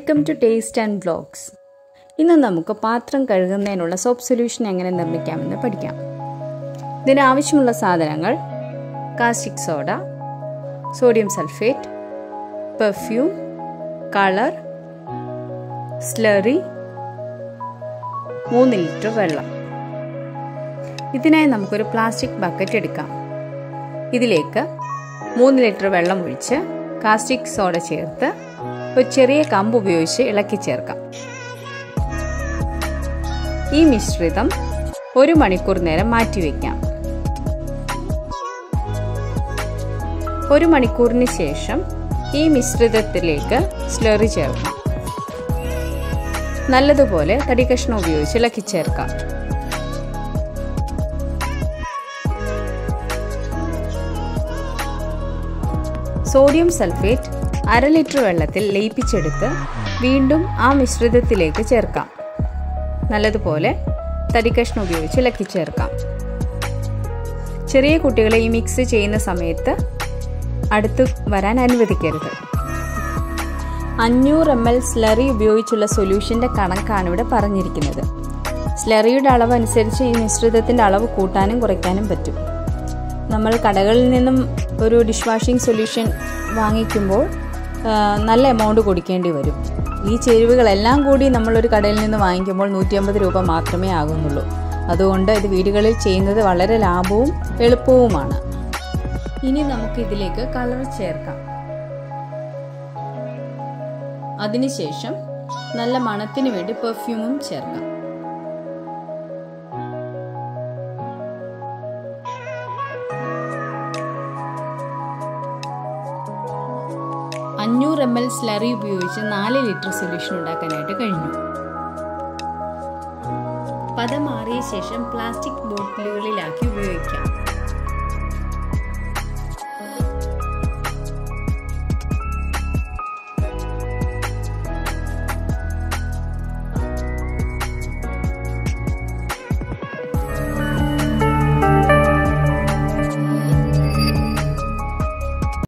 welcome to taste and blogs ഇന്ന് നമുക്ക് പാത്രം കഴുകുന്നതിനുള്ള സോപ്പ് സൊല്യൂഷൻ എങ്ങനെ നിർമ്മിക്കാമെന്ന് പഠിക്കാം ഇതിനാവശ്യമുള്ള സാധനങ്ങൾ caustic soda sodium sulphate perfume colour slurry മൂന്ന് ലിറ്റർ വെള്ളം ഇതിനായി നമുക്കൊരു പ്ലാസ്റ്റിക് ബക്കറ്റ് എടുക്കാം ഇതിലേക്ക് മൂന്ന് ലിറ്റർ വെള്ളം ഒഴിച്ച് കാസ്റ്റിക് സോഡ ചേർത്ത് ഒരു ചെറിയ കമ്പ് ഉപയോഗിച്ച് ഇളക്കി ചേർക്കാം ഈ മിശ്രിതം ഒരു മണിക്കൂർ നേരം മാറ്റിവെക്കാം ഒരു മണിക്കൂറിന് ശേഷം ഈ മിശ്രിതത്തിലേക്ക് സ്ലറി ചേർക്കാം നല്ലതുപോലെ തടി കഷ്ണം ഉപയോഗിച്ച് ഇളക്കി ചേർക്കാം സോഡിയം സൾഫേറ്റ് അര ലിറ്റർ വെള്ളത്തിൽ ലയിപ്പിച്ചെടുത്ത് വീണ്ടും ആ മിശ്രിതത്തിലേക്ക് ചേർക്കാം നല്ലതുപോലെ തടിക്കഷ്ണം ഉപയോഗിച്ച് ഇളക്കി ചേർക്കാം ചെറിയ കുട്ടികളെ ഈ മിക്സ് ചെയ്യുന്ന സമയത്ത് അടുത്ത് വരാൻ അനുവദിക്കരുത് അഞ്ഞൂറ് എം എൽ സ്ലറി ഉപയോഗിച്ചുള്ള സൊല്യൂഷൻ്റെ കണക്കാണ് ഇവിടെ പറഞ്ഞിരിക്കുന്നത് സ്ലറിയുടെ അളവ് അനുസരിച്ച് ഈ മിശ്രിതത്തിൻ്റെ അളവ് കൂട്ടാനും കുറയ്ക്കാനും പറ്റും നമ്മൾ കടകളിൽ നിന്നും ഒരു ഡിഷ് വാഷിംഗ് സൊല്യൂഷൻ വാങ്ങിക്കുമ്പോൾ നല്ല എമൗണ്ട് കൊടുക്കേണ്ടി വരും ഈ ചേരുവകളെല്ലാം കൂടി നമ്മളൊരു കടയിൽ നിന്ന് വാങ്ങിക്കുമ്പോൾ നൂറ്റി അമ്പത് രൂപ മാത്രമേ ആകുന്നുള്ളൂ അതുകൊണ്ട് ഇത് വീടുകളിൽ ചെയ്യുന്നത് വളരെ ലാഭവും എളുപ്പവുമാണ് ഇനി നമുക്ക് ഇതിലേക്ക് കളർ ചേർക്കാം അതിനുശേഷം നല്ല മണത്തിന് വേണ്ടി പെർഫ്യൂമും ചേർക്കാം അഞ്ഞൂറ് എം എൽ സ്ലറി ഉപയോഗിച്ച് നാല് ലിറ്റർ സൊല്യൂഷൻ ഉണ്ടാക്കാനായിട്ട് കഴിഞ്ഞു പദം മാറിയ ശേഷം പ്ലാസ്റ്റിക് ബോട്ടിലുകളിലാക്കി ഉപയോഗിക്കാം